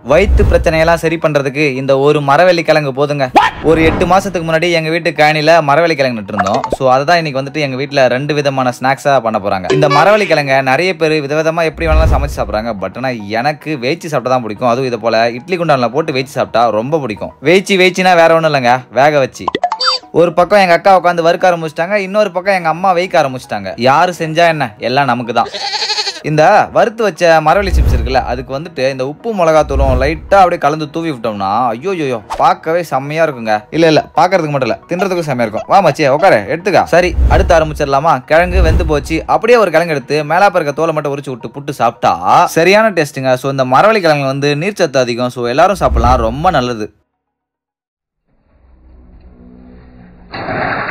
வயிற்று பிரச்சனையெல்லாம் சரி பண்றதுக்கு இந்த ஒரு மரவள்ளி கிழங்கு போதுங்க ஒரு எட்டு மாசத்துக்கு முன்னாடி எங்க வீட்டு காணில மரவள்ளி கிழங்கு நட்டு இருந்தோம் ஸோ அதை தான் இன்னைக்கு வந்துட்டு எங்க வீட்ல ரெண்டு விதமான ஸ்நாக்ஸா பண்ண போறாங்க இந்த மரவள்ளி கிழங்க நிறைய பேர் விதவிதமா எப்படி வேணாலும் சமைச்சு சாப்பிடுறாங்க பட் ஆனா எனக்கு வேச்சு சாப்பிட்டா தான் பிடிக்கும் அதுவும் இது போல இட்லி குண்டான்ல போட்டு வேச்சு சாப்பிட்டா ரொம்ப பிடிக்கும் வேச்சி வேச்சினா வேற ஒன்றும் இல்லைங்க வேக வச்சு ஒரு பக்கம் எங்க அக்கா உட்காந்து வறுக்க ஆரம்பிச்சிட்டாங்க இன்னொரு பக்கம் எங்க அம்மா வைக்க ஆரம்பிச்சிட்டாங்க யாரு செஞ்சா என்ன எல்லாம் நமக்கு தான் இந்த வறுத்து வச்ச மரவள்ளி சிப்ஸ் இருக்குல்ல அதுக்கு வந்துட்டு இந்த உப்பு மிளகாத்தூளும் லைட்டா அப்படியே கலந்து தூவி விட்டோம்னா ஐயோ ஐயோ பார்க்கவே செம்மையா இருக்குங்க இல்ல இல்ல பார்க்கறதுக்கு மட்டும் இல்ல தின்றதுக்கும் செம்மையா இருக்கும் வா மச்சி உட்காரு எடுத்துக்கா சரி அடுத்து ஆரம்பிச்சிடலாமா கிழங்கு வெந்து போச்சு அப்படியே ஒரு கிழங்கு எடுத்து மேலாப்ப இருக்க தோலை மட்டும் உரிச்சு விட்டு புட்டு சாப்பிட்டா சரியான டேஸ்ட்டுங்க ஸோ இந்த மரவள்ளி கிழங்கு வந்து நீர்ச்சத்து அதிகம் ஸோ எல்லாரும் சாப்பிடலாம் ரொம்ப நல்லது